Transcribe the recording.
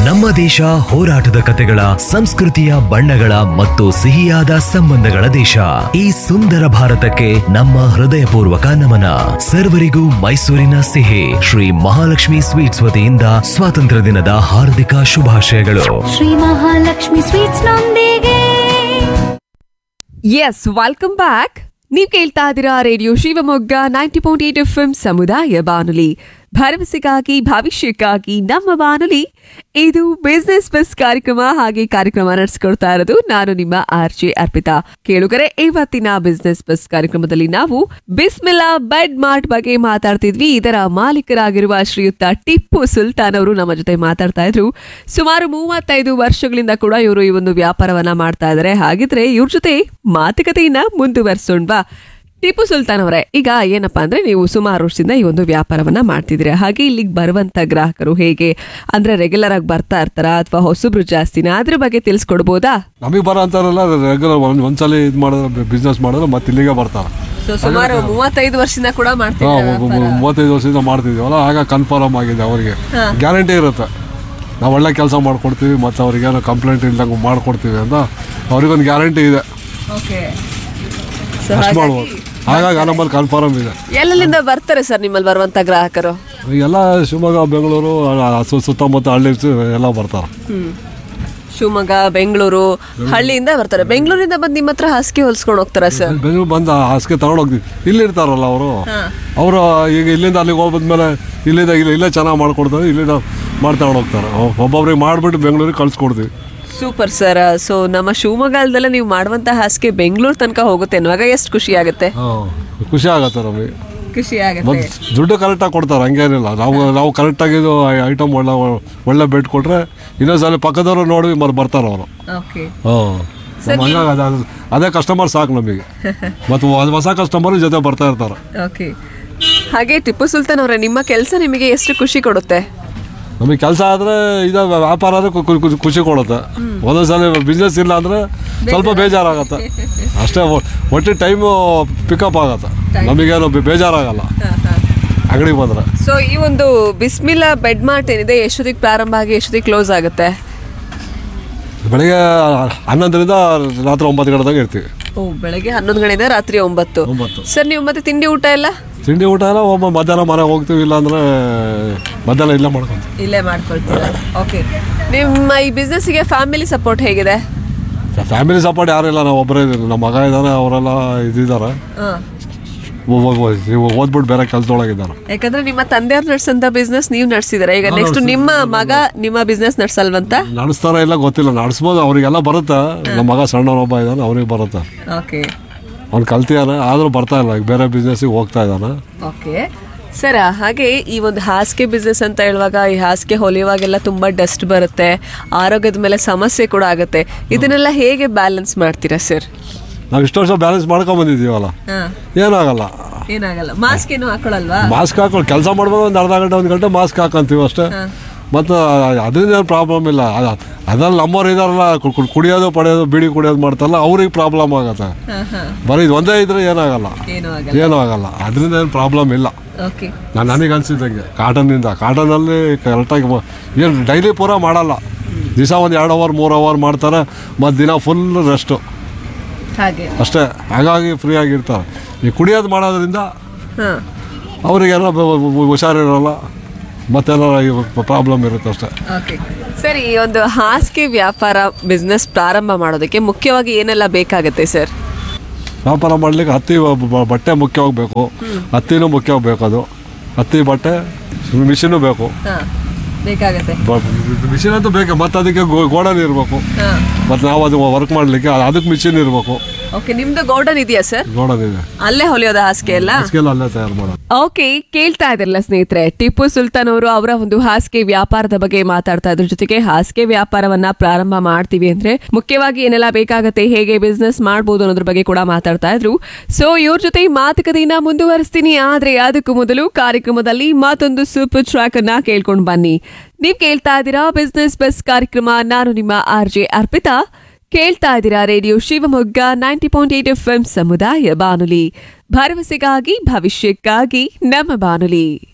ನಮ್ಮ ದೇಶ ಹೋರಾಟದ ಕತೆಗಳ ಸಂಸ್ಕೃತಿಯ ಬಣ್ಣಗಳ ಮತ್ತು ಸಿಹಿಯಾದ ಸಂಬಂಧಗಳ ದೇಶ ಈ ಸುಂದರ ಭಾರತಕ್ಕೆ ನಮ್ಮ ಹೃದಯಪೂರ್ವಕ ನಮನ ಸರ್ವರಿಗೂ ಮೈಸೂರಿನ ಸಿಹಿ ಶ್ರೀ ಮಹಾಲಕ್ಷ್ಮಿ ಸ್ವೀಟ್ಸ್ ವತಿಯಿಂದ ಸ್ವಾತಂತ್ರ್ಯ ದಿನದ ಹಾರ್ದಿಕ ಶುಭಾಶಯಗಳು ಶ್ರೀ ಮಹಾಲಕ್ಷ್ಮಿ ಸ್ವೀಟ್ಸ್ ನೊಂದಿಗೆ ಎಸ್ ವೆಲ್ಕಮ್ ಬ್ಯಾಕ್ ನೀವು ಕೇಳ್ತಾ ಇದ್ದೀರಾ radio Shivamogga ninety point eight F M ಸಮುದಾಯ ಬಾನುಲಿ ಭರವಸೆಗಾಗಿ ಭವಿಷ್ಯಕ್ಕಾಗಿ ನಮ್ಮ ಬಾನುಲಿ ಇದು ಬಿಸ್ನೆಸ್ ಬಸ್ ಕಾರ್ಯಕ್ರಮ ಹಾಗೆ ಕಾರ್ಯಕ್ರಮ ನಡೆಸ್ಕೊಡ್ತಾ ಇರೋದು ನಾನು ನಿಮ್ಮ ಆರ್ ಜೆ ಅರ್ಪಿತಾ ಕೇಳುಗರೆ ಇವತ್ತಿನ ಬಿಸ್ನೆಸ್ ಬಸ್ ಕಾರ್ಯಕ್ರಮದಲ್ಲಿ ನಾವು ಬಿಸ್ಮಿಲ್ಲಾ ಬೆಡ್ ಮಾರ್ಟ್ ಬಗ್ಗೆ ಮಾತಾಡ್ತಿದ್ವಿ ಇದರ ಮಾಲೀಕರಾಗಿರುವ ಶ್ರೀಯುತ ಟಿಪ್ಪು ಸುಲ್ತಾನ್ ಅವರು ನಮ್ಮ ಜೊತೆ ಮಾತಾಡ್ತಾ ಇದ್ರು ಸುಮಾರು ಮೂವತ್ತೈದು ವರ್ಷಗಳಿಂದ ಕೂಡ ಇವರು ಈ ಒಂದು ವ್ಯಾಪಾರವನ್ನ ಮಾಡ್ತಾ ಇದ್ದಾರೆ ಹಾಗಿದ್ರೆ ಇವ್ರ ಜೊತೆ ಮಾತುಕತೆಯನ್ನ ಮುಂದುವರಿಸೋಣ್ವಾ ಟಿಪ್ಪು ಸುಲ್ತಾನ್ ಅವರೇ ಈಗ ಏನಪ್ಪಾ ಅಂದ್ರೆ ನೀವು ಸುಮಾರು ವರ್ಷದಿಂದ ಈ ಒಂದು ವ್ಯಾಪಾರವನ್ನ ಮಾಡ್ತಿದ್ದೀರಾ ಹಾಗೆ ಇಲ್ಲಿಗೆ ಬರುವಂತ ಗ್ರಾಹಕರು ಹೇಗೆ ಅಂದ್ರೆ ರೆಗ್ಯುಲರ್ ಆಗಿ ಬರ್ತಾ ಇರ್ತಾರ ಅಥವಾ ಹೊಸಬ್ರು ಜಾಸ್ತಿನ ಅದ್ರ ಬಗ್ಗೆ ತಿಳಿಸ್ಕೊಡ್ಬೋದಾ ನಮಗೆ ಬರೋ ಅಂತಾರಲ್ಲ ರೆಗ್ಯುಲರ್ ಒಂದು ಒಂದ್ಸಲ ಇದು ಮಾಡಿದ್ರೆ ಬಿಸ್ನೆಸ್ ಮಾಡಿದ್ರೆ ಮತ್ತೆ ಇಲ್ಲಿಗೆ ಬರ್ತಾರೆ ಸೊ ಸುಮಾರು ಮೂವತ್ತೈದು ವರ್ಷದಿಂದ ಕೂಡ ಹಾ, ಮಾಡ್ತಿದ್ದಾರೆ ಒಬ್ಬ- ಒಬ್ಬ ಮೂವತ್ತೈದು ವರ್ಷದಿಂದ ಮಾಡ್ತಿದ್ದೀವಲ್ಲ ಆಗ ಕನ್ಫರ್ಮ್ ಆಗಿದೆ ಅವರಿಗೆ ಗ್ಯಾರಂಟಿ ಇರುತ್ತೆ ನಾವು ಒಳ್ಳೆ ಕೆಲಸ ಮಾಡ್ಕೊಡ್ತೀವಿ ಮತ್ತು ಅವ್ರಿಗೇನೋ ಕಂಪ್ಲೇಂಟ್ ಇಲ್ದಂಗೆ ಮಾಡ್ಕೊಡ್ತೀವಿ ಅಂತ ಅವ್ರಿಗೊಂದು ಗ್ಯಾರಂಟಿ ಇದೆ ಅಷ್ಟು ಮಾಡ್ಬೋದು ಹಾಗಾಗಿ ನಮ್ಮಲ್ಲಿ ಕನ್ಫರ್ಮ್ ಇದೆ ಎಲ್ಲೆಲ್ಲಿಂದ ಬರ್ತಾರೆ ಸರ್ ನಿಮ್ಮಲ್ಲಿ ಬರುವಂತ ಗ್ರಾಹಕರು ಎಲ್ಲ ಶಿವಮೊಗ್ಗ ಬೆಂಗಳೂರು ಆ, ಸು- ಸುತ್ತಮುತ್ತ ಹಳ್ಳಿ ಸು- ಎಲ್ಲ ಬರ್ತಾರೆ ಶಿವಮೊಗ್ಗ ಬೆಂಗಳೂರು ಹಳ್ಳಿಯಿಂದ ಬರ್ತಾರೆ ಬೆಂಗಳೂರಿಂದ ಬಂದು ನಿಮ್ಮ ಹತ್ರ ಹಾಸಿಗೆ ಹೊಲ್ಸ್ಕೊಂಡು ಹೋಗ್ತಾರ ಸರ್ ಬೆಂಗಳೂರು ಬಂದು ಹಾಸಿಗೆ ತಗೊಂಡು ಹೋಗ್ತೀವಿ ಇಲ್ಲಿ ಇರ್ತಾರಲ್ಲ ಅವರು ಅವರು ಈಗ ಇಲ್ಲಿಂದ ಅಲ್ಲಿಗೆ ಹೋಗ್ಬಂದ್ಮೇಲೆ ಇಲ್ಲಿಂದ ಇಲ್ಲಿ ಇಲ್ಲೇ ಚೆನ್ನಾಗಿ ಮಾಡ್ಕೊಡ್ತಾರೆ ಇಲ್ಲಿಂದ ಮಾಡಿ ತಗೊಂಡು ಹೋಗ್ತಾರೆ ಒ- ಒಬ್ಬೊಬ್ರಿಗೆ ಮಾಡಿಬಿಟ್ಟು ಬೆಂಗಳೂರಿಗೆ ಕಳ್ಸಿಕೊಡ್ತೀವಿ ಸೂಪರ್ ಸರ್ ಸೊ ನಮ್ಮ ಶಿವಮೊಗ್ಗದಲ್ಲೇ ನೀವು ಮಾಡುವಂತ ಹಾಸಿಗೆ ಬೆಂಗಳೂರು ತನಕ ಹೋಗುತ್ತೆ ಅನ್ನುವಾಗ ಎಷ್ಟು ಖುಷಿ ಆಗುತ್ತೆ ಹಾಂ ಖುಷಿ ಆಗತ್ತೆ ನಮಗೆ ಖುಷಿ ಆಗುತ್ತೆ ಮತ್ತು ದುಡ್ಡು ಕರೆಕ್ಟಾಗಿ ಕೊಡ್ತಾರೆ ಹಂಗೇನಿಲ್ಲ ನಾವು ನಾವು ಕರೆಕ್ಟಾಗಿ ಇದು ಐಟಮ್ ಒಳ್ಳೆ ಒಳ್ಳೆ ಬೆಡ್ ಕೊಟ್ಟರೆ ಇನ್ನೊಂದ್ಸಲ ಪಕ್ಕದವರು ನೋಡಿ ಮರ್ ಬರ್ತಾರೆ ಅವರು ಓಕೆ ಹಾಂ ಹಂಗಾಗಿ ಅದು- ಅದೇ ಕಸ್ಟಮರ್ ಸಾಕು ನಮಗೆ ಮತ್ತು ಹೊಸ ಕಸ್ಟಮರ್ ಜೊತೆ ಬರ್ತಾ ಇರ್ತಾರೆ ಓಕೆ ಹಾಗೆ ಟಿಪ್ಪು ಸುಲ್ತಾನ್ ಅವರೇ ನಿಮ್ಮ ಕೆಲಸ ನಿಮಗೆ ಎಷ್ಟು ಖುಷಿ ಕೊಡುತ್ತೆ ನಮಗೆ ಕೆಲಸ ಆದರೆ ಇದು ವ್ಯಾಪಾರ ಆದರೆ ಖುಷಿ ಕೊಡುತ್ತೆ ಒಂದೊಂದ್ಸಲ ಬಿಸ್ನೆಸ್ ಇಲ್ಲ ಅಂದರೆ ಸ್ವಲ್ಪ ಬೇಜಾರಾಗತ್ತೆ ಅಷ್ಟೇ ಒ- ಒಟ್ಟು ಟೈಮು ಪಿಕಪ್ ಆಗತ್ತೆ ನಮಗೇನು ಬೆ- ಬೇಜಾರಾಗಲ್ಲ ಅಂಗಡಿಗೆ ಬಂದರೆ ಸೊ ಈ ಒಂದು ಬಿಸ್ಮಿಲ್ಲಾ ಬೆಡ್ ಮಾರ್ಟ್ ಏನಿದೆ ಎಷ್ಟೊತ್ತಿಗೆ ಪ್ರಾರಂಭ ಆಗಿ ಎಷ್ಟೊತ್ತಿಗೆ ಕ್ಲೋಸ್ ಆಗುತ್ತೆ ಬೆಳಗ್ಗೆ ಹನ್ನೊಂದರಿಂದ ರಾತ್ರಿ ಒಂಬತ್ತು ಗಂಟೆದಾಗ ಇರ್ತೀವಿ ಓ ಬೆಳಗ್ಗೆ ಹನ್ನೊಂದು ಗಂಟೆಯಿಂದ ರಾತ್ರಿ ಒಂಬತ್ತು ಒಂಬತ್ತು. ಸರ್ ನೀವು ಮತ್ತೆ ತಿಂಡಿ ಊಟ ಎಲ್ಲ ತಿಂಡಿ ಊಟ ಎಲ್ಲ ಒಬ್ಬ ಮಧ್ಯಾಹ್ನ ಮನೆಗೆ ಹೋಗ್ತೀವಿ ಇಲ್ಲ ಅಂದರೆ ಮಧ್ಯಾಹ್ನ ಇಲ್ಲೇ ಮಾಡ್ಕೊಂತೀವಿ ಇಲ್ಲೇ ಮಾಡ್ಕೊಳ್ತೀರಾ ಓಕೆ ನಿಮ್ಮ ಈ ಬಿಸ್ನೆಸ್ಸಿಗೆ ಫ್ಯಾಮಿಲಿ ಸಪೋರ್ಟ್ ಹೇಗಿದೆ ಫ್ಯಾಮಿಲಿ ಸಪೋರ್ಟ್ ಯಾರಿಲ್ಲ ನಾವು ಒಬ್ಬರೇ ಇದ್ದೀವಿ ನಮ್ಮ ಮಗ ಇದ್ದಾನೆ ಅವರೆಲ್ಲ ಇದ್ದಿದ್ದಾರೆ ಓದ್ಬಿಟ್ಟು ಬೇರೆ ಕೆಲಸದೊಳಗಿದ್ದಾರೆ ಯಾಕಂದ್ರೆ ನಿಮ್ಮ ತಂದೆಯವ್ರು ನಡೆಸಂತ ಬಿಸ್ನೆಸ್ ನೀವು ನಡೆಸಿದಾರೆ ಈಗ ನೆಕ್ಸ್ಟ್ ನಿಮ್ಮ ಮಗ ನಿಮ್ಮ ಬಿಸ್ನೆಸ್ ನಡೆಸಲ್ವಂತ ನಡೆಸ್ತಾರ ಇಲ್ಲ ಗೊತ್ತಿಲ್ಲ ನಡೆಸ್ಬೋದು ಅವರಿಗೆಲ್ಲ ಬರುತ್ತೆ ನಮ್ಮ ಮಗ ಸಣ್ಣವನೊಬ್ಬ ಇದ್ದಾನೆ ಅವ್ರಿಗೆ ಬರುತ್ತೆ ಓಕೆ ಅವ್ನು ಕಲ್ತಿಯಾನೆ ಆದರೂ ಬರ್ತಾ ಇಲ್ಲ ಈಗ ಬೇರೆ ಬಿಸ್ನೆಸ್ಸಿಗೆ ಹೋಗ್ತಾ ಇದ್ದಾನೆ ಓಕೆ ಸರ್ ಹಾಗೆ ಈ ಒಂದು ಹಾಸಿಗೆ ಬಿಸ್ನೆಸ್ ಅಂತ ಹೇಳುವಾಗ ಈ ಹಾಸಿಗೆ ಹೊಲಿಯುವಾಗೆಲ್ಲ ತುಂಬಾ ಡಸ್ಟ್ ಬರುತ್ತೆ ಆರೋಗ್ಯದ ಮೇಲೆ ಸಮಸ್ಯೆ ಕೂಡ ಆಗುತ್ತೆ ಇದನ್ನೆಲ್ಲ ಹೇಗೆ ಬ್ಯಾಲೆನ್ಸ್ ಮಾಡ್ತೀರಾ ಸರ್ ನಾವು ಇಷ್ಟು ವರ್ಷ ಬ್ಯಾಲೆನ್ಸ್ ಮಾಡ್ಕೊಂಡ್ ಬಂದಿದ್ದೀವಲ್ಲ ಏನಾಗಲ್ಲ ಏನಾಗಲ್ಲ ಮಾಸ್ಕ್ ಏನು ಹಾಕೊಳಲ್ವಾ ಮಾಸ್ಕ್ ಹಾಕೊಂಡು ಕೆಲಸ ಮಾಡ್ಬೋದು ಒಂದು ಅರ್ಧ ಗಂಟೆ ಒಂದು ಗಂಟೆ ಮಾಸ್ಕ್ ಹಾಕೊಂತೀವಿ ಅಷ್ಟೇ ಮತ್ತು ಅದರಿಂದ ಏನು ಪ್ರಾಬ್ಲಮ್ ಇಲ್ಲ ಅದ- ಅದ್ರಲ್ಲಿ ನಮ್ಮವ್ರು ಇದಾರಲ್ಲ ಕು- ಕು- ಕುಡಿಯೋದು ಪಡೆಯೋದು ಬೀಡಿ ಕುಡಿಯೋದು ಮಾಡ್ತಾರಲ್ಲ ಅವ್ರಿಗೆ ಪ್ರಾಬ್ಲಮ್ ಆಗುತ್ತೆ ಬರೀ ಇದು ಒಂದೇ ಇದ್ರೆ ಏನಾಗಲ್ಲ ಏನು ಆಗಲ್ಲ ಏನೂ ಆಗಲ್ಲ ಅದರಿಂದ ಏನು ಪ್ರಾಬ್ಲಮ್ ಇಲ್ಲ ಓಕೆ ನಾನು ನನಗೆ ಅನಿಸಿದಂಗೆ ಕಾಟನ್ನಿಂದ ಕಾಟನಲ್ಲಿ ಕರೆಕ್ಟಾಗಿ ಏನು ಡೈಲಿ ಪೂರ ಮಾಡಲ್ಲ ದಿವಸ ಒಂದು ಎರಡು ಅವರ್ ಮೂರು ಅವರ್ ಮಾಡ್ತಾರೆ ಮತ್ತು ದಿನ ಫುಲ್ ರೆಸ್ಟು ಹಾಗೆ ಅಷ್ಟೇ ಹಾಗಾಗಿ ಫ್ರೀ ಆಗಿರ್ತಾರೆ ಈ ಕುಡಿಯೋದು ಮಾಡೋದ್ರಿಂದ ಹಾ ಅವರಿಗೆಲ್ಲ ಹುಷಾರಿರಲ್ಲ ಮತ್ತೆಲ್ಲ ಪ್ರಾಬ್ಲಮ್ ಇರುತ್ತೆ ಅಷ್ಟೇ ಓಕೆ ಸರ್ ಈ ಒಂದು ಹಾಸಿಗೆ ವ್ಯಾಪಾರ ಬಿಸ್ನೆಸ್ ಪ್ರಾರಂಭ ಮಾಡೋದಕ್ಕೆ ಮುಖ್ಯವಾಗಿ ಏನೆಲ್ಲ ಬೇಕಾಗುತ್ತೆ ಸರ್ ವ್ಯಾಪಾರ ಮಾಡ್ಲಿಕ್ಕೆ ಹತ್ತಿ ಬ- ಬ- ಬಟ್ಟೆ ಮುಖ್ಯವಾಗಿ ಬೇಕು ಹತ್ತಿನೂ ಮುಖ್ಯವಾಗಿ ಬೇಕು ಅದು ಹತ್ತಿ ಬಟ್ಟೆ ಮಿಷಿನು ಬೇಕು ಹಾ ಬೇಕಾಗುತ್ತೆ ಮಿಷಿನ್ ಅಂತೂ ಬೇಕು ಮತ್ತು ಅದಕ್ಕೆ ಗೋಡನ್ ಇರಬೇಕು ಹಾ ಮತ್ತು ನಾವು ಅದು ವರ್ಕ್ ಮಾಡಲಿಕ್ಕೆ ಅದಕ್ಕೆ ಮಿಷಿನ್ ಇರಬೇಕು ಓಕೆ ನಿಮ್ದು ಗೋಲ್ಡನ್ ಇದೆಯಾ ಸರ್ ಗೋಡನ್ ಇದೆ ಅಲ್ಲೇ ಹೊಲಿಯೋದ ಹಾಸಿಗೆ ಎಲ್ಲ ಹಾಸಿಗೆಲ್ಲ ಅಲ್ಲೇ ತಯಾರು ಮಾಡೋದು ಓಕೆ ಕೇಳ್ತಾ ಇದ್ರಲ್ಲ ಸ್ನೇಹಿತರೆ ಟಿಪ್ಪು ಸುಲ್ತಾನ್ ಅವರು ಅವರ ಒಂದು ಹಾಸಿಗೆ ವ್ಯಾಪಾರದ ಬಗ್ಗೆ ಮಾತಾಡ್ತಾ ಇದ್ರ ಜೊತೆಗೆ ಹಾಸಿಗೆ ವ್ಯಾಪಾರವನ್ನ ಪ್ರಾರಂಭ ಮಾಡ್ತೀವಿ ಅಂದ್ರೆ ಮುಖ್ಯವಾಗಿ ಏನೆಲ್ಲ ಬೇಕಾಗತ್ತೆ ಹೇಗೆ ಬಿಸ್ನೆಸ್ ಮಾಡ್ಬೋದು ಅನ್ನೋದ್ರ ಬಗ್ಗೆ ಕೂಡ ಮಾತಾಡ್ತಾ ಇದ್ರು ಸೊ ಇವ್ರ ಜೊತೆ ಈ ಮಾತುಕತೆಯನ್ನ ಮುಂದುವರಿಸ್ತೀನಿ ಆದ್ರೆ ಅದಕ್ಕೂ ಮೊದಲು ಕಾರ್ಯಕ್ರಮದಲ್ಲಿ ಮತ್ತೊಂದು ಸೂಪರ್ ಟ್ರ್ಯಾಕ್ ಅನ್ನ ಕೇಳ್ಕೊಂಡು ಬನ್ನಿ ನೀವ್ ಕೇಳ್ತಾ ಇದ್ದೀರಾ ಬಿಸ್ನೆಸ್ ಬಸ್ ಕಾರ್ಯಕ್ರಮ ನಾನು ನಿಮ್ಮ ಆರ್ ಜೆ ಅರ್ಪಿತಾ ಕೇಳ್ತಾ ಇದ್ದೀರಾ radio Shivamogga ninety point eight F M ಸಮುದಾಯ ಬಾನುಲಿ ಭರವಸೆಗಾಗಿ ಭವಿಷ್ಯಕ್ಕಾಗಿ ನಮ್ಮ ಬಾನುಲಿ